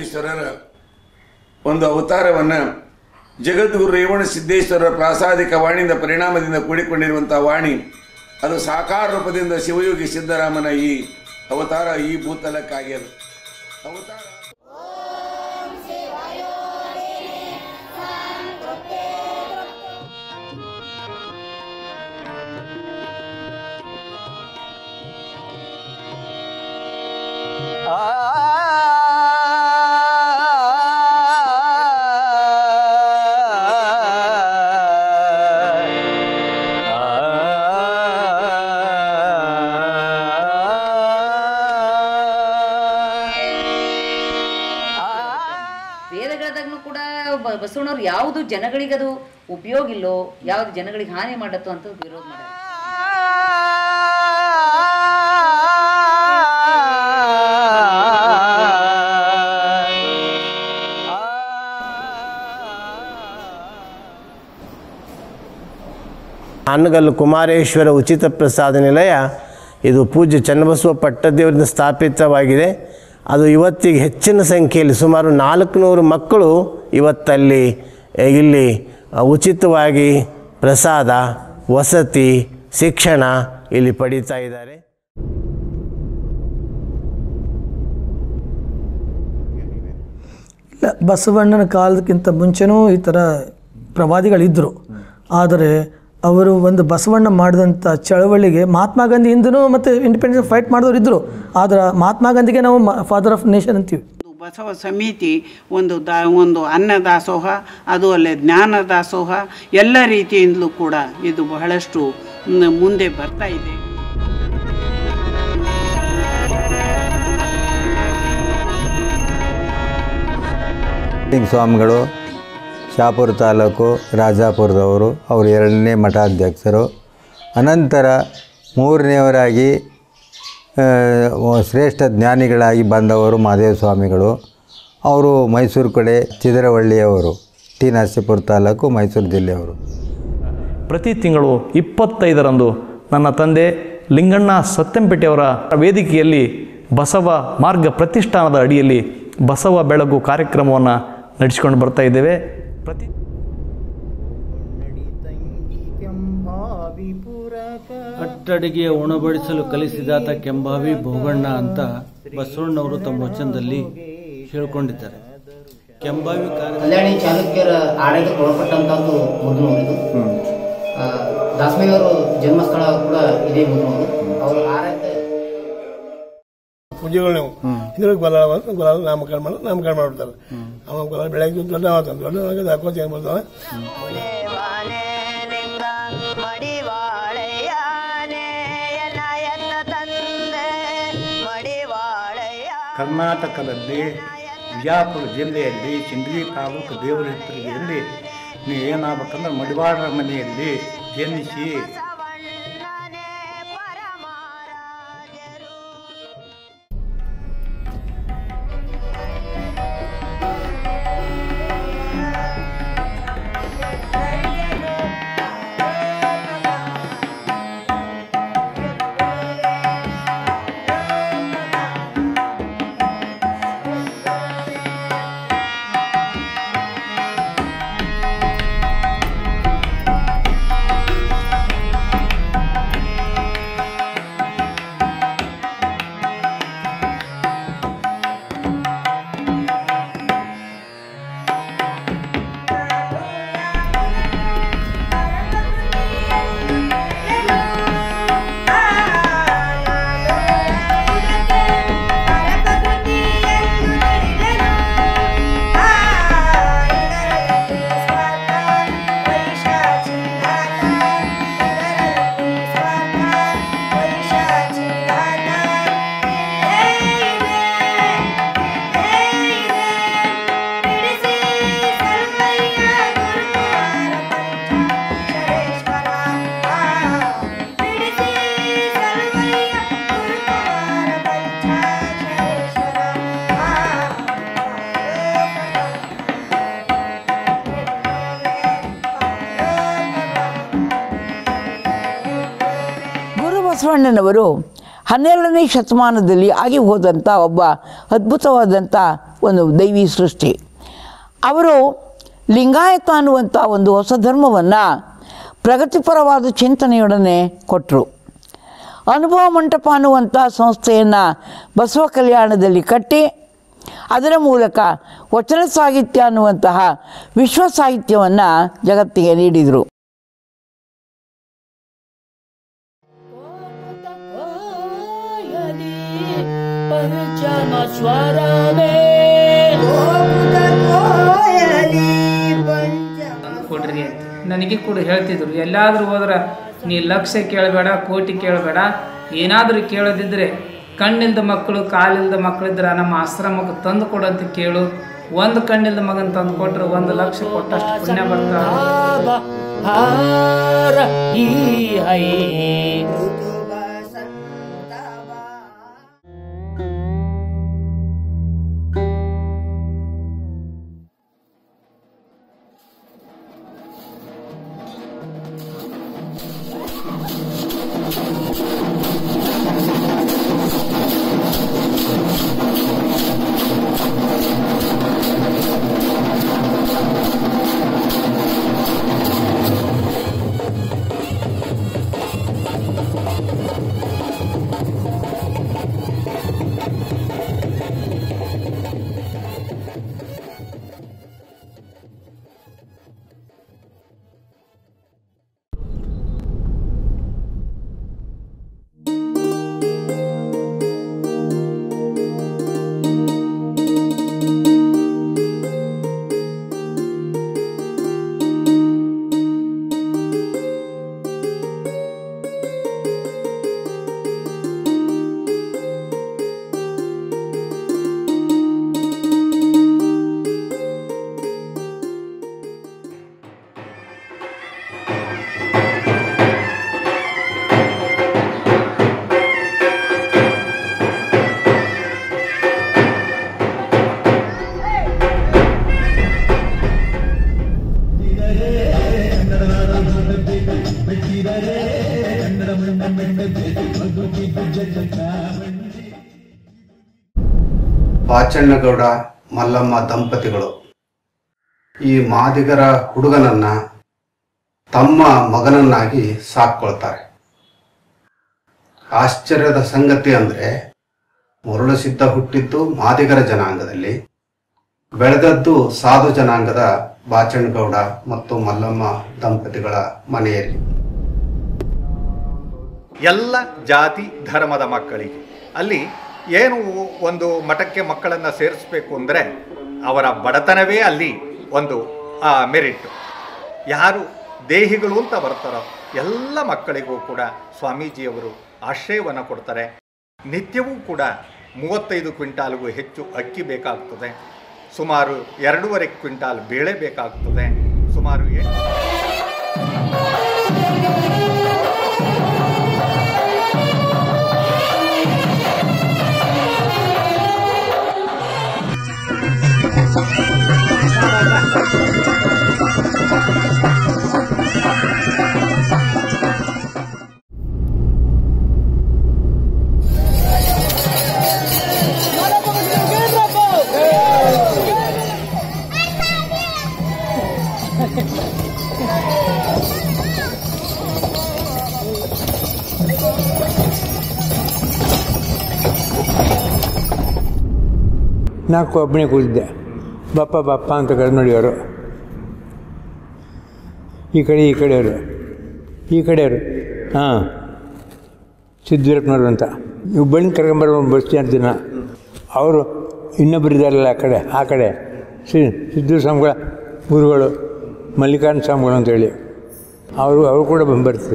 ಪರಮೇಶ್ವರರ ಒಂದು ಅವತಾರವನ್ನು ಜಗದ್ಗುರು ರೇವಣ ಸಿದ್ದೇಶ್ವರರ ಪ್ರಾಸಾದಿಕ ವಾಣಿಯಿಂದ ಪರಿಣಾಮದಿಂದ ಕೂಡಿಕೊಂಡಿರುವಂಥ ವಾಣಿ ಅದು ಸಾಕಾರ ರೂಪದಿಂದ ಶಿವಯೋಗಿ ಸಿದ್ದರಾಮನ ಈ ಅವತಾರ ಈ ಭೂತಲಕ್ಕಾಗ್ಯದ ಅವತಾರ ವೇದಗಳದಾಗ್ನು ಕೂಡ ಬ- ಬಸವಣ್ಣವ್ರು ಯಾವುದು ಜನಗಳಿಗದು ಉಪಯೋಗ ಇಲ್ಲೋ ಯಾವ್ದು ಜನಗಳಿಗೆ ಹಾನಿ ಮಾಡತ್ತೋ ಅಂತ ವಿರೋಧ ಮಾಡ್ಯಾರ ಹಾನಗಲ್ಲು ಕುಮಾರೇಶ್ವರ ಉಚಿತ ಪ್ರಸಾದ ನಿಲಯ ಇದು ಪೂಜ್ಯ ಚನ್ನಬಸವ ಪಟ್ಟದೇವರಿಂದ ಸ್ಥಾಪಿತವಾಗಿದೆ ಅದು ಇವತ್ತಿಗೆ ಹೆಚ್ಚಿನ ಸಂಖ್ಯೆಯಲ್ಲಿ ಸುಮಾರು ನಾಲ್ಕುನೂರು ಮಕ್ಕಳು ಇವತ್ತಲ್ಲಿ ಎ, ಇಲ್ಲಿ ಅ, ಉಚಿತವಾಗಿ ಪ್ರಸಾದ ವಸತಿ ಶಿಕ್ಷಣ ಇಲ್ಲಿ ಪಡೀತಾ ಇದ್ದಾರೆ ಇಲ್ಲ ಬಸವಣ್ಣನ ಕಾಲದಕ್ಕಿಂತ ಮುಂಚೆನೂ ಈ ಥರ ಪ್ರವಾದಿಗಳಿದ್ದರು ಆದರೆ ಅವರು ಒಂದು ಬಸವಣ್ಣ ಮಾಡಿದಂಥ ಚಳವಳಿಗೆ ಮಹಾತ್ಮ ಗಾಂಧಿ ಹಿಂದೂ ಮತ್ತು ಇಂಡಿಪೆಂಡೆನ್ಸ್ ಫೈಟ್ ಮಾಡಿದವರು ಇದ್ದರು ಆದರೆ ಮಹಾತ್ಮ ಗಾಂಧಿಗೆ ನಾವು ಫಾದರ್ ಆಫ್ ನೇಷನ್ ಅಂತೀವಿ ಒಂದು ಬಸವ ಸಮಿತಿ ಒಂದು ದಾ ಒಂದು ಅನ್ನ ದಾಸೋಹ ಅದು ಅಲ್ಲೇ ಜ್ಞಾನ ದಾಸೋಹ ಎಲ್ಲ ರೀತಿಯಿಂದಲೂ ಕೂಡ ಇದು ಬಹಳಷ್ಟು ಮ್, ಮುಂದೆ ಬರ್ತಾ ಇದೆ ಸಿಂಗ್ ಸ್ವಾಮಿಗಳು ಶಾಪುರ ತಾಲೂಕು ರಾಜಾಪುರದವರು ಅವರು ಎರಡನೇ ಮಠಾಧ್ಯಕ್ಷರು ಅನಂತರ ಮೂರನೆಯವರಾಗಿ ಆ, ಶ್ರೇಷ್ಠ ಜ್ಞಾನಿಗಳಾಗಿ ಬಂದವರು ಮಹದೇವ ಸ್ವಾಮಿಗಳು ಅವರು ಮೈಸೂರು ಕಡೆ ಚಿದರವಳ್ಳಿಯವರು ಟಿ ನರಸೀಪುರ ತಾಲೂಕು ಮೈಸೂರು ಜಿಲ್ಲೆಯವರು ಪ್ರತಿ ತಿಂಗಳು ಇಪ್ಪತ್ತೈದರಂದು ನನ್ನ ತಂದೆ ಲಿಂಗಣ್ಣ ಸತ್ಯಂಪೇಟೆಯವರ ವೇದಿಕೆಯಲ್ಲಿ ಬಸವ ಮಾರ್ಗ ಪ್ರತಿಷ್ಠಾನದ ಅಡಿಯಲ್ಲಿ ಬಸವ ಬೆಳಗು ಕಾರ್ಯಕ್ರಮವನ್ನು ನಡೆಸಿಕೊಂಡು ಬರ್ತಾ ಇದ್ದೇವೆ ಪ್ರತಿ ಅಟ್ಟಡಿಗೆ ಉಣಬಡಿಸಲು ಕಲಿಸಿದಾತ ಕೆಂಬಾವಿ ಭೋಗಣ್ಣ ಅಂತ ಬಸವಣ್ಣವರು ತಮ್ಮ ವಚನದಲ್ಲಿ ಹೇಳ್ಕೊಂಡಿದ್ದಾರೆ ಕೆಂಬಾವಿ ಕಾರ್ಯ ಕಲ್ಯಾಣಿ ಚಾಲುಕ್ಯರ ಆಡಳಿತ ಒಳಪಟ್ಟಂತದ್ದು ಮುದ್ನೂರು ಇದು ಆ, ದಾಸಮಯ್ಯವರು ಜನ್ಮಸ್ಥಳ ಕೂಡ ಇದೇ ಮುದ್ನೂರು ಅವರು ಆಡಳಿತ ಪೂಜೆಗಳು ನೀವು ಇದ್ರಲ್ಲಿ ಗೊಲ ಗೊಲ ನಾಮಕರಣ ಮಾಡಿ ನಾಮಕರಣ ಮಾಡ್ಬಿಡ್ತಾರೆ ಅವ ಗೊಲ ಬೆಳಗ್ಗೆ ದೊಡ್ಡ ಮಾತು ದೊಡ್ಡ ಹಾಕೋತಿ ಏನ್ ಮಾಡ್ತಾವ ಕರ್ನಾಟಕದಲ್ಲಿ ವಿಜಯಪುರ ಜಿಲ್ಲೆಯಲ್ಲಿ ಸಿಂದಗಿ ತಾಲೂಕು ದೇವರ ಹಿತ್ತರಿಗೆಯಲ್ಲಿ ನೀವು ಏನಾಗಬೇಕಂದ್ರೆ ಮಡಿವಾಳರ ಮನೆಯಲ್ಲಿ ಜನಿಸಿ ಗುರು ಬಸವಣ್ಣನವರು ಹನ್ನೆರಡನೇ ಶತಮಾನದಲ್ಲಿ ಆಗಿ ಹೋದಂಥ ಒಬ್ಬ ಅದ್ಭುತವಾದಂಥ ಒಂದು ದೈವಿ ಸೃಷ್ಟಿ ಅವರು ಲಿಂಗಾಯತ ಅನ್ನುವಂಥ ಒಂದು ಹೊಸ ಧರ್ಮವನ್ನು ಪ್ರಗತಿಪರವಾದ ಚಿಂತನೆಯೊಡನೆ ಕೊಟ್ಟರು ಅನುಭವ ಮಂಟಪ ಅನ್ನುವಂಥ ಸಂಸ್ಥೆಯನ್ನು ಬಸವ ಕಲ್ಯಾಣದಲ್ಲಿ ಕಟ್ಟಿ ಅದರ ಮೂಲಕ ವಚನ ಸಾಹಿತ್ಯ ಅನ್ನುವಂತಹ ವಿಶ್ವ ಸಾಹಿತ್ಯವನ್ನು ಜಗತ್ತಿಗೆ ನೀಡಿದರು ಕೊಡ್ರಿ ಅಂತ ನನಗೆ ಕೂಡ ಹೇಳ್ತಿದ್ರು ಎಲ್ಲಾದರೂ ಹೋದ್ರೆ ನೀ ಲಕ್ಷ ಕೇಳಬೇಡ ಕೋಟಿ ಕೇಳಬೇಡ ಏನಾದರೂ ಕೇಳೋದಿದ್ರೆ ಕಣ್ಣಿಲ್ದ ಮಕ್ಕಳು ಕಾಲಿಲ್ದ ಮಕ್ಕಳಿದ್ರೆ ನಮ್ಮ ಆಶ್ರಮಕ್ಕೆ ತಂದು ಕೊಡು ಅಂತ ಕೇಳು ಒಂದು ಕಣ್ಣಿಲ್ದ ಮಗನ ತಂದು ಕೊಟ್ರೆ ಒಂದು ಲಕ್ಷ ಕೊಟ್ಟಷ್ಟು ಪುಣ್ಯ ಬರ್ತಾವ ಬಾಚಣ್ಣಗೌಡ ಮಲ್ಲಮ್ಮ ದಂಪತಿಗಳು ಈ ಮಾದಿಗರ ಹುಡುಗನನ್ನ ತಮ್ಮ ಮಗನನ್ನಾಗಿ ಸಾಕ್ಕೊಳ್ತಾರೆ ಆಶ್ಚರ್ಯದ ಸಂಗತಿ ಅಂದರೆ ಮುರುಳಸಿದ್ಧ ಹುಟ್ಟಿದ್ದು ಮಾದಿಗರ ಜನಾಂಗದಲ್ಲಿ ಬೆಳೆದದ್ದು ಸಾಧು ಜನಾಂಗದ ಬಾಚಣ್ಣಗೌಡ ಮತ್ತು ಮಲ್ಲಮ್ಮ ದಂಪತಿಗಳ ಮನೆಯಲ್ಲಿ ಎಲ್ಲ ಜಾತಿ ಧರ್ಮದ ಮಕ್ಕಳಿಗೆ ಅಲ್ಲಿ ಏನು ಒಂದು ಮಠಕ್ಕೆ ಮಕ್ಕಳನ್ನು ಸೇರಿಸ್ಬೇಕು ಅಂದರೆ ಅವರ ಬಡತನವೇ ಅಲ್ಲಿ ಒಂದು ಮೆರಿಟ್ ಯಾರು ದೇಹಿಗಳು ಅಂತ ಬರ್ತಾರೋ ಎಲ್ಲ ಮಕ್ಕಳಿಗೂ ಕೂಡ ಸ್ವಾಮೀಜಿಯವರು ಆಶ್ರಯವನ್ನು ಕೊಡ್ತಾರೆ ನಿತ್ಯವೂ ಕೂಡ ಮೂವತ್ತೈದು ಕ್ವಿಂಟಾಲ್ಗೂ ಹೆಚ್ಚು ಅಕ್ಕಿ ಬೇಕಾಗ್ತದೆ ಸುಮಾರು ಎರಡೂವರೆ ಕ್ವಿಂಟಾಲ್ ಬೇಳೆ ಬೇಕಾಗ್ತದೆ ಸುಮಾರು ಎಂಟು ನಾಲ್ಕು ಒಬ್ಬನೇ ಕೂತಿದ್ದೆ ಬಪ್ಪ ಬಪ್ಪ ಅಂತ ಕರೆದು ನೋಡಿಯವರು ಈ ಕಡೆ ಈ ಕಡೆಯವರು ಈ ಕಡೆಯವರು ಹಾಂ ಸಿದ್ದವೀರಪ್ಪನವರು ಅಂತ ಹುಬ್ಬಳ್ಳಿ ಕರ್ಕೊಂಬರೋ ಬಸ್ ಸ್ಟ್ಯಾಂಡ್ ದಿನ ಅವರು ಇನ್ನೊಬ್ಬರು ಇದ್ದಾರಲ್ಲ ಆ ಕಡೆ ಆ ಕಡೆ ಸಿ ಸಿದ್ದು ಸ್ವಾಮಿಗಳ ಗುರುಗಳು ಮಲ್ಲಿಕಾರ್ಜುನ ಸ್ವಾಮಿಗಳು ಅಂತೇಳಿ ಅವರು ಅವರು ಕೂಡ ಬಂದು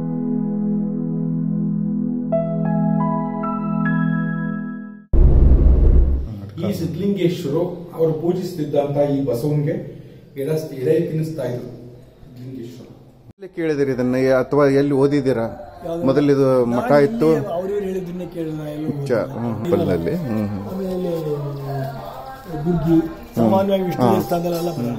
ಈ ಸಿದ್ಧಲಿಂಗೇಶ್ವರು ಅವರು ಪೂಜಿಸ್ತಿದ್ದಂತ ಈ ಬಸವನಿಗೆ ಎಡ ಎಡೆ ತಿನ್ನಿಸ್ತಾ ಇದ್ರು ಸಿದ್ಧಲಿಂಗೇಶ್ವರ ಎಲ್ಲಿ ಕೇಳಿದಿರಿ ಇದನ್ನ ಅಥವಾ ಎಲ್ಲಿ ಓದಿದ್ದೀರಾ ಮೊದಲಿದು ಮಠ ಇತ್ತು ಅವ್ರು ಹೇಳಿದ್ದನ್ನೇ ಕೇಳಿದ ಚ- ಹ್ಮ್, ಹೊಲದಲ್ಲಿ ಹ್ಮ್ ಹ್ಮ್. ಆಮೇಲೆ ದುರ್ಗಿ ಸಾಮಾನ್ಯವಾಗಿ ವಿಷ್ಣು ಹಾ. ದೇವಸ್ಥಾನದಲ್ಲೆಲ್ಲ ಬರಲ್ಲ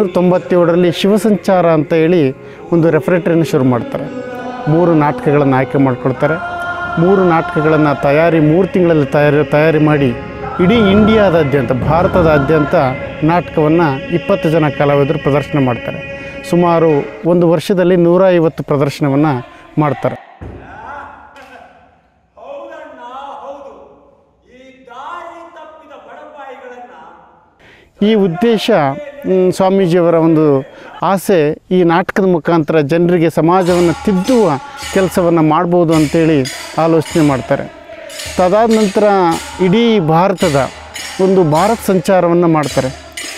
ಒಂಬೈನೂರ ತೊಂಬತ್ತೇಳರಲ್ಲಿ ಶಿವಸಂಚಾರ ಅಂತ ಹೇಳಿ ಒಂದು ರೆಫರೇಟರಿನ ಶುರು ಮಾಡ್ತಾರೆ ಮೂರು ನಾಟಕಗಳನ್ನು ಆಯ್ಕೆ ಮಾಡ್ಕೊಳ್ತಾರೆ ಮೂರು ನಾಟಕಗಳನ್ನು ತಯಾರಿ ಮೂರು ತಿಂಗಳಲ್ಲಿ ತಯಾರಿ ತಯಾರಿ ಮಾಡಿ ಇಡೀ ಇಂಡಿಯಾದಾದ್ಯಂತ ಭಾರತದಾದ್ಯಂತ ನಾಟಕವನ್ನು ಇಪ್ಪತ್ತು ಜನ ಕಲಾವಿದರು ಪ್ರದರ್ಶನ ಮಾಡ್ತಾರೆ ಸುಮಾರು ಒಂದು ವರ್ಷದಲ್ಲಿ ನೂರ ಐವತ್ತು ಪ್ರದರ್ಶನವನ್ನು ಮಾಡ್ತಾರೆ ಈ ಉದ್ದೇಶ ಮ್, ಸ್ವಾಮೀಜಿಯವರ ಒಂದು ಆಸೆ ಈ ನಾಟಕದ ಮುಖಾಂತರ ಜನರಿಗೆ ಸಮಾಜವನ್ನು ತಿದ್ದುವ ಕೆಲಸವನ್ನು ಮಾಡ್ಬೋದು ಅಂತೇಳಿ ಆಲೋಚನೆ ಮಾಡ್ತಾರೆ ತದಾದ ನಂತರ ಇಡೀ ಭಾರತದ ಒಂದು ಭಾರತ್ ಸಂಚಾರವನ್ನು ಮಾಡ್ತಾರೆ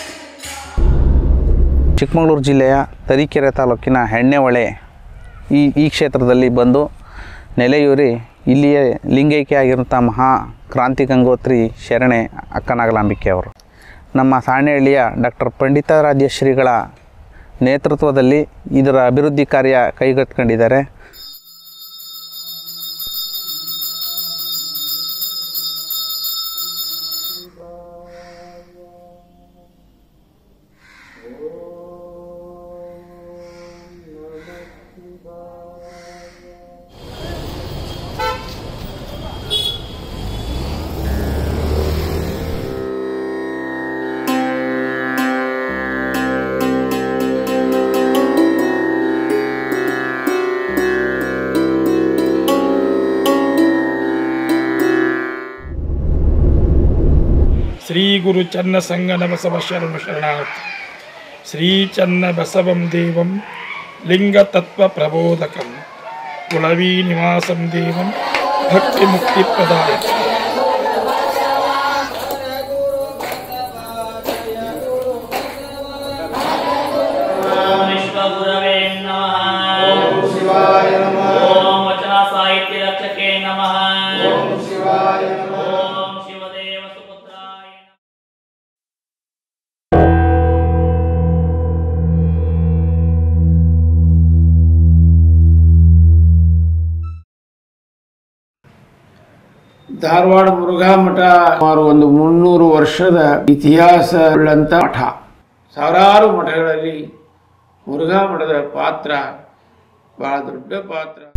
ಚಿಕ್ಕಮಗಳೂರು ಜಿಲ್ಲೆಯ ತರೀಕೆರೆ ತಾಲೂಕಿನ ಹೆಣ್ಣೆಹೊಳೆ ಈ ಈ ಕ್ಷೇತ್ರದಲ್ಲಿ ಬಂದು ನೆಲೆಯೂರಿ ಇಲ್ಲಿಯೇ ಲಿಂಗೈಕ್ಯ ಆಗಿರುವಂಥ ಮಹಾ ಕ್ರಾಂತಿ ಗಂಗೋತ್ರಿ ಶರಣೆ ಅಕ್ಕನಾಗಲಾಂಬಿಕೆ ಅವರು ನಮ್ಮ ಸಾಣೆಹಳ್ಳಿಯ ಡಾಕ್ಟರ್ ಪಂಡಿತಾರಾಧ್ಯ ಶ್ರೀಗಳ ನೇತೃತ್ವದಲ್ಲಿ ಇದರ ಅಭಿವೃದ್ಧಿ ಕಾರ್ಯ ಕೈಗೆತ್ಕೊಂಡಿದ್ದಾರೆ ಶ್ರೀ ಗುರು ಚನ್ನ ಸಂಗನ ಬಸವ ಶರಣು ಶರಣಾರ್ಥಿ ಶ್ರೀ ಚನ್ನ ಬಸವಂ ದೇವಂ ಲಿಂಗ ತತ್ವ ಪ್ರಬೋಧಕಂ ಕುಳವಿ ನಿವಾಸಂ ದೇವಂ ಭಕ್ತಿ ಮುಕ್ತಿ ಪ್ರದಾಯ ವಿಶ್ವಗುರವೇ ನಮಃ ಓಂ ಶಿವಾಯ ನಮಃ ಓಂ ವಚನ ಸಾಹಿತ್ಯ ರಕ್ಷಕೆ ನಮಃ ಓಂ ಶಿವಾಯ ನಮಃ ಓಂ ಶಿವದೇವ ಸುಪುತ್ರಾಯ ಧಾರವಾಡ ಮುರುಘಾ ಮಠ ಸುಮಾರು ಒಂದು ಮುನ್ನೂರು ವರ್ಷದ ಇತಿಹಾಸ ಉಳ್ಳಂತ ಮಠ ಸಾವಿರಾರು ಮಠಗಳಲ್ಲಿ ಮುರುಘಾ ಮಠದ ಪಾತ್ರ ಬಹಳ ದೊಡ್ಡ ಪಾತ್ರ